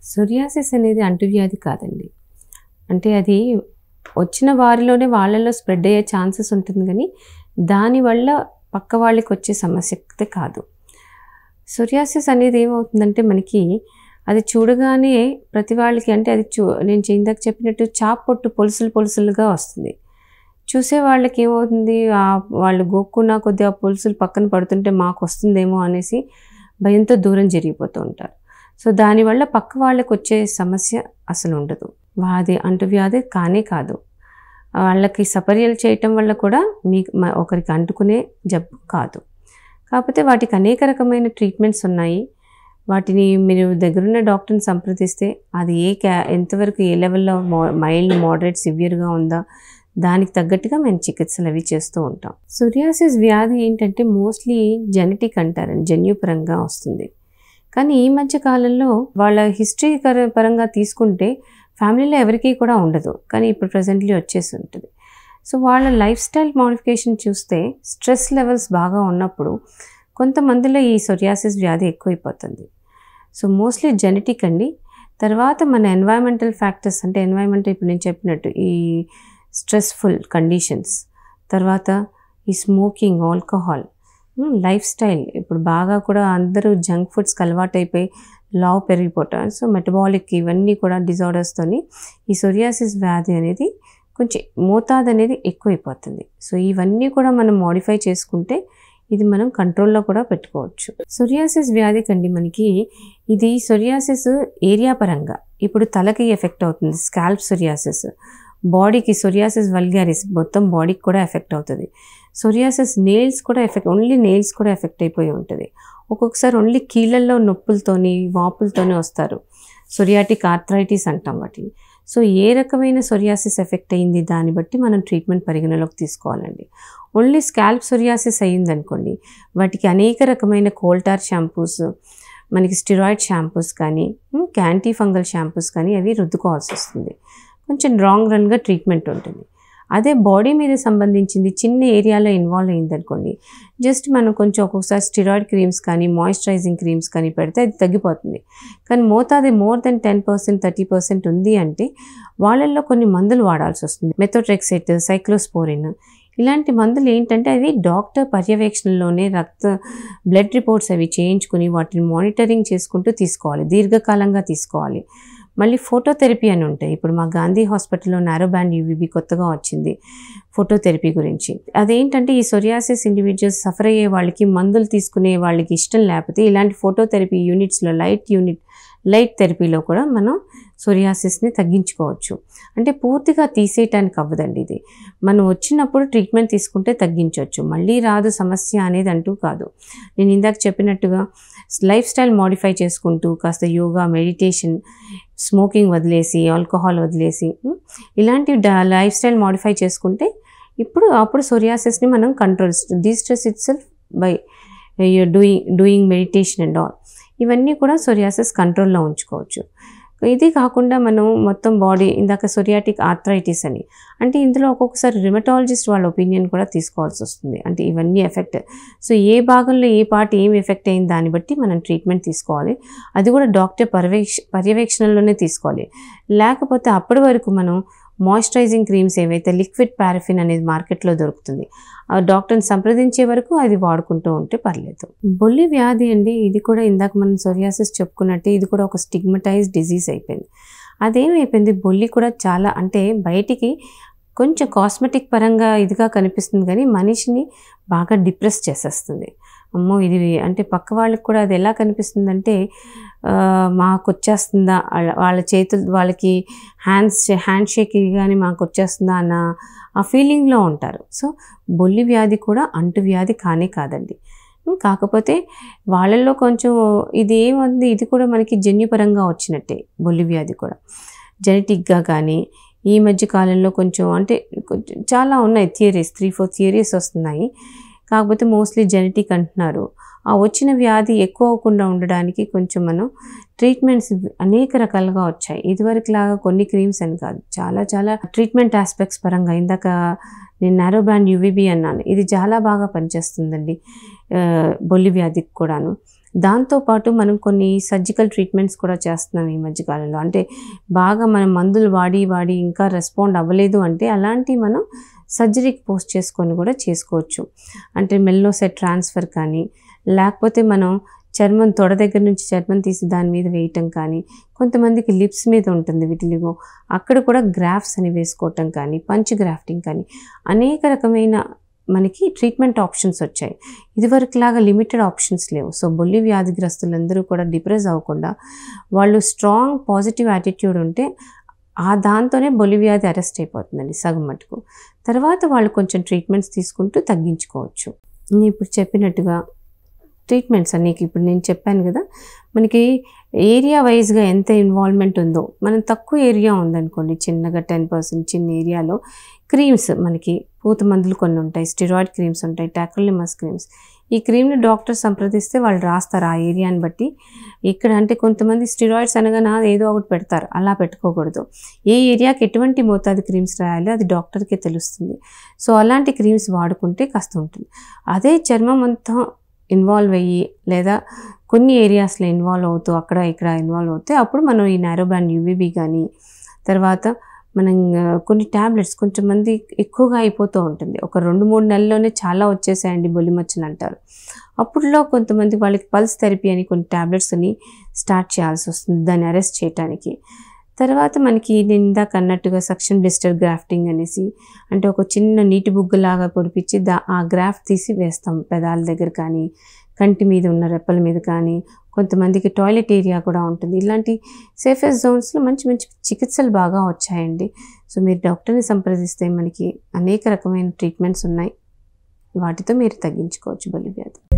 psoriasis అనేది అంటువ్యాధి కాదండి అంటే అది వచ్చిన వారిలోనే వాళ్ళలో స్ప్రెడ్ అయ్యే ఛాన్సెస్ ఉంటుంది కానీ దానివల్ల పక్క వాళ్ళకి వచ్చే సమస్య అయితే కాదు సొరియాసిస్ అనేది ఏమవుతుందంటే మనకి అది చూడగానే ప్రతి వాళ్ళకి అంటే అది చూ నేను ఇందాక చెప్పినట్టు చాప్ పొట్టు పొలుసులు పొలుసులుగా వస్తుంది చూసే వాళ్ళకి ఏమవుతుంది ఆ వాళ్ళు గోక్కున్న కొద్ది ఆ పొలుసులు పక్కన పడుతుంటే మాకు వస్తుందేమో అనేసి భయంతో దూరం జరిగిపోతూ ఉంటారు సో దానివల్ల పక్క వాళ్ళకి వచ్చే సమస్య అసలు ఉండదు అది అంటువ్యాధి కానే కాదు వాళ్ళకి సపర్యలు చేయటం వల్ల కూడా మీకు మ- ఒకరికి అంటుకునే జబ్బు కాదు కాకపోతే వాటికి అనేక రకమైన ట్రీట్మెంట్స్ ఉన్నాయి వాటిని మీరు దగ్గరున్న డాక్టర్ని సంప్రదిస్తే అది ఏ క్యా ఎంతవరకు ఏ లెవెల్లో మో మైల్డ్ మోడరేట్ సివియర్గా ఉందా దానికి తగ్గట్టుగా మేము చికిత్సలు అవి చేస్తూ ఉంటాం సొరియాసిస్ వ్యాధి ఏంటంటే మోస్ట్లీ జెనెటిక్ అంటారండి జన్యుపరంగా వస్తుంది కానీ ఈ మధ్య కాలంలో వాళ్ళ హిస్టరీ కర- పరంగా తీసుకుంటే ఫ్యామిలీలో ఎవరికీ కూడా ఉండదు కానీ ఇప్పుడు ప్రజెంట్లీ వచ్చేసి ఉంటుంది సో వాళ్ళ లైఫ్ స్టైల్ మోడిఫికేషన్ చూస్తే స్ట్రెస్ లెవెల్స్ బాగా ఉన్నప్పుడు కొంతమందిలో ఈ సొరియాసిస్ వ్యాధి ఎక్కువైపోతుంది సో మోస్ట్లీ జెనెటిక్ అండి తర్వాత మన ఎన్వైరన్మెంటల్ ఫ్యాక్టర్స్ అంటే ఎన్వైరన్మెంట్ ఇప్పుడు నేను చెప్పినట్టు ఈ స్ట్రెస్ఫుల్ కండిషన్స్ తర్వాత ఈ స్మోకింగ్ ఆల్కహాల్ లైఫ్ స్టైల్ ఇప్పుడు బాగా కూడా అందరూ జంక్ ఫుడ్స్కి అలవాటైపోయి లావ్ పెరిగిపోవటం సో మెటబాలిక్ ఇవన్నీ కూడా డిజార్డర్స్తోని ఈ సొరియాసిస్ వ్యాధి అనేది కొంచెం మోతాదు అనేది ఎక్కువైపోతుంది సో ఇవన్నీ కూడా మనం మోడిఫై చేసుకుంటే ఇది మనం కంట్రోల్లో కూడా పెట్టుకోవచ్చు సొరియాసిస్ వ్యాధి కండి మనకి ఇది సొరియాసిస్ ఏరియా పరంగా ఇప్పుడు తలకి ఎఫెక్ట్ అవుతుంది స్కాల్ప్ సొరియాసిస్ బాడీకి సొరియాసిస్ వల్గారిస్ మొత్తం బాడీకి కూడా ఎఫెక్ట్ అవుతుంది సొరియాసిస్ నెయిల్స్ కూడా ఎఫెక్ట్ ఓన్లీ నెయిల్స్ కూడా ఎఫెక్ట్ అయిపోయి ఉంటుంది ఒక్కొక్కసారి ఓన్లీ కీళ్ళల్లో నొప్పులతోని వాపులతోనే వస్తారు సొరియాటిక్ ఆర్థరైటిస్ అంటాం వాటిని సో ఏ రకమైన సొరియాసిస్ ఎఫెక్ట్ అయింది దాన్ని బట్టి మనం ట్రీట్మెంట్ పరిగణలోకి తీసుకోవాలండి ఓన్లీ స్కాల్ప్ సొరియాసిస్ అయ్యిందనుకోండి వాటికి అనేక రకమైన కోల్టార్ షాంపూస్ మనకి స్టిరాయిడ్ షాంపూస్ కానీ క్యాంటీ ఫంగల్ షాంపూస్ కానీ అవి రుద్దుకోవాల్సి వస్తుంది కొంచెం రాంగ్ రన్గా ట్రీట్మెంట్ ఉంటుంది అదే బాడీ మీద సంబంధించింది చిన్న ఏరియాలో ఇన్వాల్వ్ అయిందనుకోండి జస్ట్ మనం కొంచెం ఒక్కొక్కసారి స్టిరాయిడ్ క్రీమ్స్ కానీ మాయిశ్చరైజింగ్ క్రీమ్స్ కానీ పెడితే అది తగ్గిపోతుంది కానీ మోతాది more than ten percent thirty percent ఉంది అంటే వాళ్ళల్లో కొన్ని మందులు వాడాల్సి వస్తుంది మెథోట్రెక్సెట్ సైక్లోస్పోరిన్ ఇలాంటి మందులు ఏంటంటే అవి డాక్టర్ పర్యవేక్షణలోనే రక్త బ్లడ్ రిపోర్ట్స్ అవి చేయించుకుని వాటిని మానిటరింగ్ చేసుకుంటూ తీసుకోవాలి దీర్ఘకాలంగా తీసుకోవాలి మళ్ళీ ఫోటోథెరపీ అని ఉంటాయి ఇప్పుడు మా గాంధీ హాస్పిటల్లో నారో బ్యాండ్ యూవీబీ కొత్తగా వచ్చింది ఫోటోథెరపీ గురించి అదేంటంటే ఈ సొరియాసిస్ ఇండివిజువల్స్ సఫర్ అయ్యే వాళ్ళకి మందులు తీసుకునే వాళ్ళకి ఇష్టం లేకపోతే ఇలాంటి ఫోటోథెరపీ యూనిట్స్లో లైట్ యూనిట్ లైట్ థెరపీలో కూడా మనం సొరియాసిస్ని తగ్గించుకోవచ్చు అంటే పూర్తిగా తీసేయటానికి అవ్వదండి ఇది మనం వచ్చినప్పుడు ట్రీట్మెంట్ తీసుకుంటే తగ్గించవచ్చు మళ్ళీ రాదు సమస్య అనేది అంటూ కాదు నేను ఇందాక చెప్పినట్టుగా లైఫ్ స్టైల్ మాడిఫై చేసుకుంటూ కాస్త యోగా మెడిటేషన్ స్మోకింగ్ వదిలేసి ఆల్కహాల్ వదిలేసి ఉమ్, ఇలాంటి లైఫ్ స్టైల్ మాడిఫై చేసుకుంటే ఇప్పుడు అప్పుడు సొరియాసిస్ని మనం control distress itself by doing doing meditation and all ఇవన్నీ కూడా సొరియాసిస్ కంట్రోల్లో ఉంచుకోవచ్చు ఇది కాకుండా మనం మొత్తం బాడీ ఇందాక సొరియాటిక్ ఆర్థరైటిస్ అని అంటే ఇందులో ఒక్కొక్కసారి రిమటాలజిస్ట్ వాళ్ళ ఒపీనియన్ కూడా తీసుకోవాల్సి వస్తుంది అంటే ఇవన్నీ ఎఫెక్ట్ సో ఏ భాగంలో ఏ పార్ట్ ఏం ఎఫెక్ట్ అయింది దాన్ని బట్టి మనం ట్రీట్మెంట్ తీసుకోవాలి అది కూడా డాక్టర్ పర్యవేక్ష పర్యవేక్షణలోనే తీసుకోవాలి లేకపోతే అప్పటి వరకు మనం మాయిశ్చరైజింగ్ క్రీమ్స్ ఏవైతే లిక్విడ్ పారఫిన్ అనేది మార్కెట్లో దొరుకుతుంది ఆ డాక్టర్ని సంప్రదించే వరకు అది వాడుకుంటూ ఉంటే పర్లేదు బొల్లి వ్యాధి అండి ఇది కూడా ఇందాక మనం సొరియాసిస్ చెప్పుకున్నట్టే ఇది కూడా ఒక స్టిగ్మటైజ్ డిజీజ్ అయిపోయింది అదేమైపోయింది బొల్లి కూడా చాలా అంటే బయటికి కొంచెం కాస్మెటిక్ పరంగా ఇదిగా కనిపిస్తుంది కానీ మనిషిని బాగా డిప్రెస్ చేసేస్తుంది అమ్మో ఇది అంటే పక్క వాళ్ళకి కూడా అది ఎలా కనిపిస్తుందంటే ఆ, మాకు వచ్చేస్తుందా వాళ్ళ- వాళ్ళ చేతులు వాళ్ళకి హ్యాండ్స్ హ్యాండ్ షేక్ కానీ మాకు వచ్చేస్తుందా అన్న ఆ ఫీలింగ్లో ఉంటారు సో బొల్లి వ్యాధి కూడా అంటు వ్యాధి కానే కాదండి ఉం, కాకపోతే వాళ్ళల్లో కొంచెం ఇది ఏముంది ఇది కూడా మనకి జన్యుపరంగా వచ్చినట్టే బొల్లి వ్యాధి కూడా జెనెటిక్గా కానీ ఈ మధ్య కాలంలో కొంచెం అంటే కొంచెం చాలా ఉన్నాయి థియరీస్ త్రీ ఫోర్ థియరీస్ వస్తున్నాయి కాకపోతే మోస్ట్లీ జెనెటిక్ అంటున్నారు ఆ వచ్చిన వ్యాధి ఎక్కువ అవ్వకుండా ఉండడానికి కొంచెం మనం ట్రీట్మెంట్స్ అనేక రకాలుగా వచ్చాయి ఇదివరకు లాగా కొన్ని క్రీమ్స్ అని కాదు చాలా చాలా ట్రీట్మెంట్ ఆస్పెక్ట్స్ పరంగా ఇందాక నేను నారో బ్యాండ్ యూవీబీ అన్నాను ఇది చాలా బాగా పనిచేస్తుందండి ఆ, బొల్లి వ్యాధికి కూడాను దాంతోపాటు మనం కొన్ని సర్జికల్ ట్రీట్మెంట్స్ కూడా చేస్తున్నాం ఈ మధ్యకాలంలో అంటే బాగా మనం మందులు వాడి వాడి ఇంకా రెస్పాండ్ అవ్వలేదు అంటే అలాంటి మనం సర్జరీకి పోస్ట్ చేసుకొని కూడా చేసుకోవచ్చు అంటే మెల్లో సెట్ ట్రాన్స్ఫర్ కానీ లేకపోతే మనం చర్మం తొడ దగ్గర నుంచి చర్మం తీసి దాని మీద వేయటం కానీ కొంతమందికి లిప్స్ మీద ఉంటుంది విటిలిగో అక్కడ కూడా గ్రాఫ్స్ అని వేసుకోవటం కానీ పంచ్ గ్రాఫ్టింగ్ కానీ అనేక రకమైన మనకి ట్రీట్మెంట్ ఆప్షన్స్ వచ్చాయి ఇదివరకులాగా లిమిటెడ్ ఆప్షన్స్ లేవు సో బొల్లి వ్యాధిగ్రస్తులందరూ కూడా డిప్రెస్ అవ్వకుండా వాళ్ళు స్ట్రాంగ్ పాజిటివ్ యాటిట్యూడ్ ఉంటే ఆ దాంతోనే బొలి వ్యాధి అరెస్ట్ అయిపోతుందండి సగం మటుకు తర్వాత వాళ్ళు కొంచెం ట్రీట్మెంట్స్ తీసుకుంటూ తగ్గించుకోవచ్చు నేను ఇప్పుడు చెప్పినట్టుగా ట్రీట్మెంట్స్ నీకు ఇప్పుడు నేను చెప్పాను కదా మనకి ఏరియా వైజ్గా ఎంత ఇన్వాల్వ్మెంట్ ఉందో మనం తక్కువ ఏరియా ఉందనుకోండి చిన్నగా టెన్ పర్సెంట్ చిన్న ఏరియాలో క్రీమ్స్ మనకి పూత మందులు కొన్ని ఉంటాయి స్టిరాయిడ్ క్రీమ్స్ ఉంటాయి టాక్రోలిమస్ క్రీమ్స్ ఈ క్రీమ్ని డాక్టర్ సంప్రదిస్తే వాళ్ళు రాస్తారు ఆ ఏరియాని బట్టి ఇక్కడ అంటే కొంతమంది స్టిరాయిడ్స్ అనగానే "ఆ, ఏదో ఒకటి పెడతారు అలా పెట్టుకోకూడదు ఏ ఏరియాకి ఎటువంటి మోతాదు క్రీమ్స్ రాయాలి అది డాక్టర్కే తెలుస్తుంది సో అలాంటి క్రీమ్స్ వాడుకుంటే కాస్త ఉంటుంది అదే చర్మం అంతా ఇన్వాల్వ్ అయ్యి లేదా కొన్ని ఏరియాస్లో ఇన్వాల్వ్ అవుతూ అక్కడ ఇక్కడ ఇన్వాల్వ్ అవుతే అప్పుడు మనం ఈ నారో బ్యాండ్ యూవీబీ కానీ తర్వాత మనం ఆ, కొన్ని ట్యాబ్లెట్స్ కొంచెంమంది ఎక్కువగా అయిపోతూ ఉంటుంది ఒక రెండు మూడు నెలల్లోనే చాలా వచ్చేసాయండి బొలిమచ్చలు అంటారు అప్పుడులో కొంతమంది వాళ్ళకి పల్స్ థెరపీ అని కొన్ని ట్యాబ్లెట్స్ని స్టార్ట్ చేయాల్సి వస్తుంది దాన్ని అరెస్ట్ చేయడానికి తర్వాత మనకి నేను ఇందాక అన్నట్టుగా సక్షన్ బ్లిస్టర్ గ్రాఫ్టింగ్ అనేసి అంటే ఒక చిన్న నీటి బుగ్గలాగా పొడిపించి దా ఆ గ్రాఫ్ తీసి వేస్తాం పెదాల దగ్గర కానీ కంటి మీద ఉన్న రెప్పల మీద కానీ కొంతమందికి టాయిలెట్ ఏరియా కూడా ఉంటుంది ఇలాంటి సేఫెస్ట్ జోన్స్లో మంచి మంచి చికిత్సలు బాగా వచ్చాయండి సో మీరు డాక్టర్ని సంప్రదిస్తే మనకి అనేక రకమైన ట్రీట్మెంట్స్ ఉన్నాయి వాటితో మీరు తగ్గించుకోవచ్చు బలి వ్యాధి